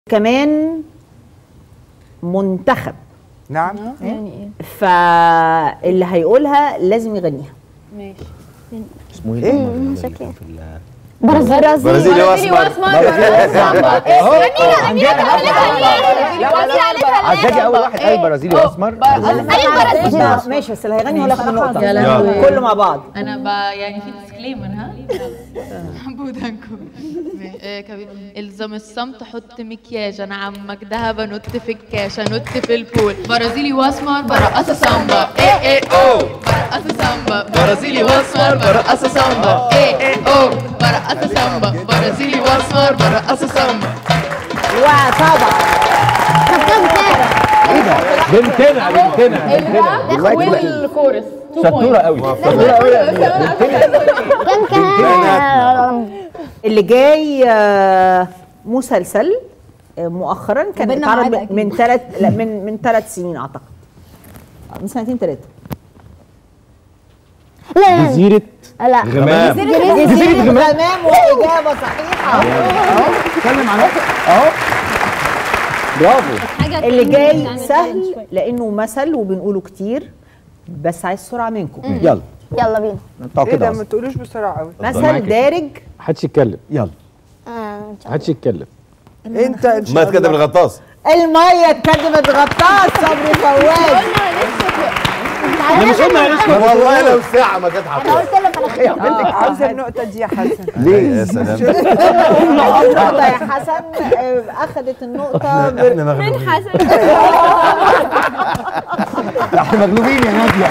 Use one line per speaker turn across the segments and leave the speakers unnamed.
كمان منتخب
نعم
يعني ايه
فاللي هيقولها لازم يغنيها
ماشي
اسمه
إيه؟
ايه؟
شكلها.
في ال-
برازيل
برازيلي واسمر عزازي اول واحد قال برازيلي واسمر
لا، ماشي بس اللي هيغني هو اللي هياخد النقطة
يا لهوي.
كله مع بعض
انا ب... يعني في ديسكليمر ها بودانكو الزم الصمت حط مكياج انا عمك دهب انط في الكاش انط في البول برازيلي واسمر برقص سامبا ايه ايه او برقص سامبا برازيلي واسمر برقص سامبا ايه ايه او برقص سامبا برازيلي واسمر برقص سامبا
وطبعا
ايه ده؟ بنتنا بنتنا
والكورس
شطوره قوي شطوره قوي
كم كان
اللي جاي آه، مسلسل آه، مؤخرا كان
وبيننا
اتعرض
ميعاد
من-
أكيد.
من ثلاث لا من من ثلاث سنين اعتقد آه، من سنتين ثلاثه
لا
جزيره
لا
غمام
جزيرة غمام واجابه صحيحه
اتكلم عن اهو برافو
اللي جاي سهل لانه مثل وبنقوله كتير بس عايز سرعه منكم
يلا
يلا بينا
نقطع
ايه ده
كده
ما
أصلاً.
تقولوش بسرعه قوي
مثل دارج
محدش يتكلم
يلا
آه،
محدش يتكلم
انت ان شاء
ما تكدب
الله
الغطاس
الميه اتكدبت غطاس صبري فواز
احنا مش قلنا هنسكت
والله لو ساعة ما كانت
انا
حطيت
قلت لك انا
آه، عاوزه النقطه دي يا حسن
ليه؟
يا سلام
النقطه يا حسن آه، اخذت النقطه بر-
احنا مغلوبين
احنا مغلوبين يا ناديه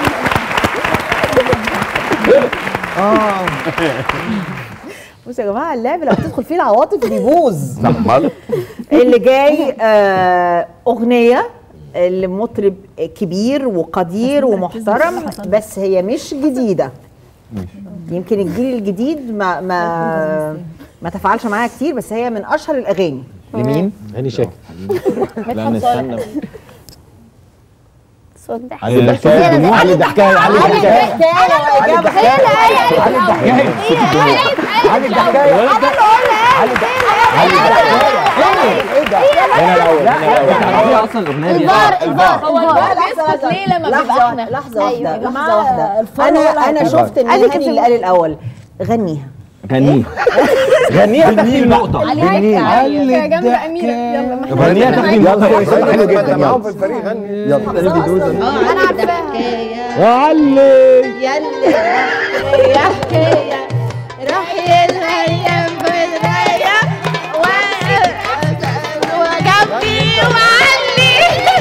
بصوا يا جماعه اللعب لما تدخل فيه العواطف بيبوظ
امال
اللي جاي آه، اغنيه لمطرب كبير وقدير ومحترم بس هي مش جديده يمكن الجيل الجديد ما ما ما تفاعلش معاها كتير بس هي من اشهر الاغاني
لمين؟
هاني شاكر
لا نستنى
صوت ده
علي الضحكايه دموع علي الضحكايه علي الضحكايه علي الضحكايه علي الضحكايه علي الضحكايه علي ايه ده؟ انا الاول انا الاول تعرفيها اصلا الاغنيه دي
الفار الفار
هو
الفار
الفار بيسكت ليه لما بيبقى
لحظه
احنا
لحظه
أيوة.
واحده
يا
لحظه واحده انا انا شفت ان هاني اللي قال الاول غنيها
غنيها غنيها تاخدي نقطه غنيها
يا جنب اميره يلا ما احنا
غنيها تاخدي نقطه حلو
انت
جدا
معاهم
يلا
في الفريق غني
يلا
انا عارفاها
علي
يلا يا حكايه روحي الايام بدايه وجنبي وعلي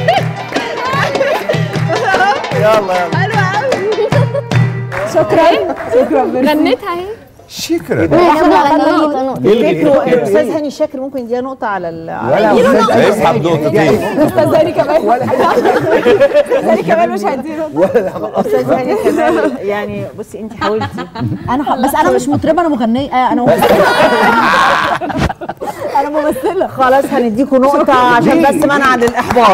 يلا يلا
غنيتها اهي
شكرا
تفتكروا الاستاذ هاني شاكر ممكن يديها نقطه على ال على-
هيسحب نقطتين
استاذ زاني كمان زاني كمان مش هيديله
استاذ هاني كمان يعني بصي انت حاولتي
انا ح... بس انا مش مطربه انا مغنيه آه انا ممثله انا ممثله
خلاص هنديكوا نقطه عشان بس منع للاحباط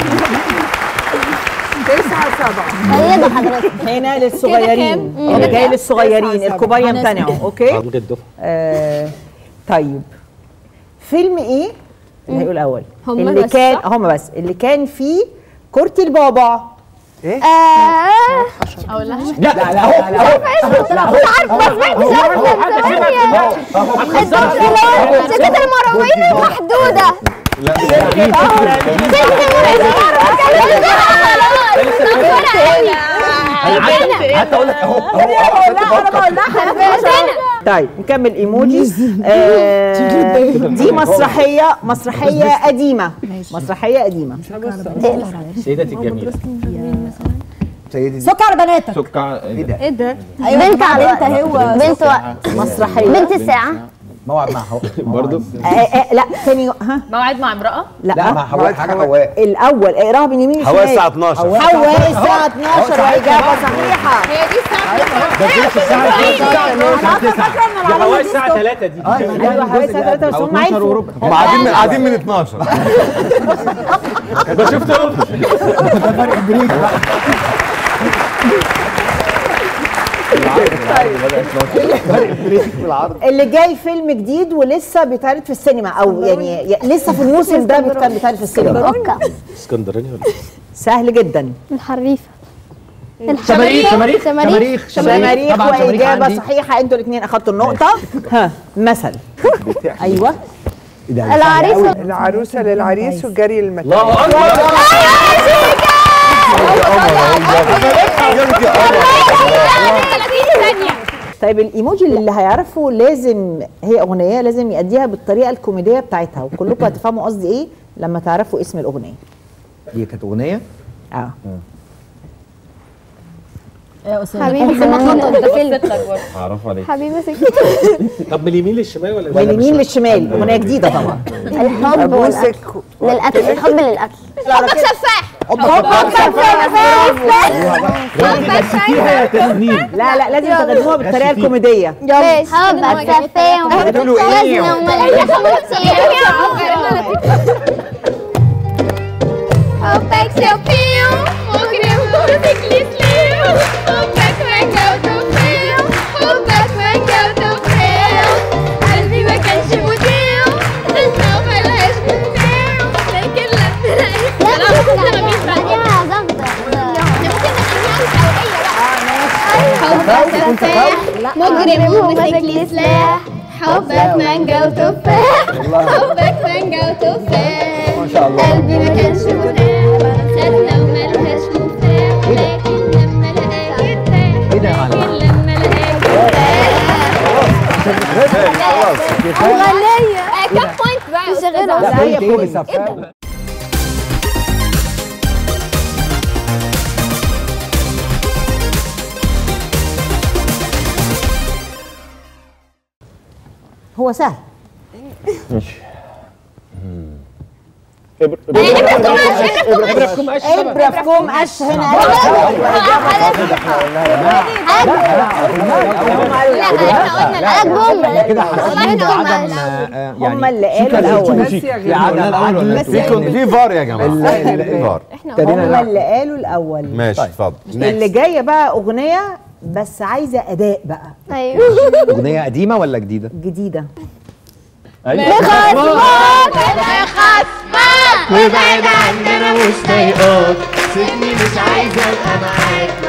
تسعة سبعة
سيدة حضرتك
هنا للصغيرين اللي جاي للصغيرين الكبار يمتنعوا اوكي
فضل الدفعه
آه طيب فيلم ايه اللي هيقول اول
هم
اللي
بس
كان
صح؟
هم بس اللي كان فيه كورتي البابا
آه
اقول لها
لا لا لا هو
مش عارفه ما سمعتش ثواني سكة المراويل المحدودة
حتى اقول لك اهو اهو
طيب نكمل ايموجي آه دي مسرحيه مسرحيه قديمه مسرحيه قديمه
سيدتي الجميله
سيدي
سكر بناتك
سكر ايه ده؟
بنت على
انت هو
بنت وقت
مسرحيه
بنت الساعة
موعد مع حواء
برضه
آه آه لا تاني ها
موعد مع امراه
لا,
لا مع حواء حاجه حواء
الاول اقراها من يمين
حوالي
لشمال.
الساعة 12
حواء الساعه 12 واجابه صحيحه
هي دي الساعه
ده مش الساعه 9
يا هواي الساعه 3 دي
ايوه حواء الساعه 3 بس هم عرفوا
هم قاعدين من قاعدين من 12
ده شفتهم
ده فرق بريك
اللي جاي فيلم جديد ولسه بيتعرض في السينما او يعني ي- لسه في الموسم ده بيتعرض بيتعرض في السينما
اوكا
اسكندراني ولا
سهل جدا
الحريفه
شماريخ شماريخ
شماريخ.
شماريخ
شماريخ
طبعا شماريخ
واجابه
عندي.
صحيحه انتوا الاثنين اخدتوا النقطه ها مثل ايوه
العريس
العروسه للعريس وجري المكان
الله اكبر
طيب الايموجي اللي هيعرفه لازم هي اغنيه لازم يأديها بالطريقه الكوميديه بتاعتها وكلكم هتفهموا قصدي ايه لما تعرفوا اسم الاغنيه
دي كانت اغنيه
اه
حبيبي سكينة
اعرف عليك
حبيبي سكينة
طب من اليمين للشمال ولا
من اليمين للشمال اغنيه جديده طبعا
الحب والقتل
ابوسك
للقتل الحب للقتل حبك سفاح
فيها يا تسنيم
لا لا لازم تغنوها بالطريقه الكوميديه
ماشي حبك سفاح
هتقولوا ايه
حبك سفاح مجرم موتوسيكل سليم حبك مانجا وتفاح حبك مانجا وتفاح قلبي ما كانش مذيع لسه ملهاش مفتاح لكن لما حبك سفاح مجرم موتوسيكل سلاح حبك مانجا وتفاح حبك مانجا وتفاح
ما شاء الله
قلبي ما كانش متاح خدنا وملهاش مفتاح لكن لما لقاك ارتاح
ايه ده يا معلم؟
لكن لما لقاك ارتاح أغنية كم بوينت بقى مش
لا
غيرها
بوينت ايه بس أفهم.
هو سهل
ابره في كوم قش طبعا.
ابره في كوم قش هنا
كده حاسين بعدم آه،
هم
يعني
اللي قالوا الاول
بس يا
في عدم عدل
في كن- في فار يا جماعه
ال-
في فار
ابتدينا
هم
نلعب.
اللي قالوا الاول
ماشي اتفضل
اللي جايه بقى اغنيه بس عايزه اداء بقى
ايوه
اغنيه قديمه ولا جديده؟
جديده
خصمك خصمك
وابعد عني انا مش طايقاك سيبني مش عايزه ابقى معاك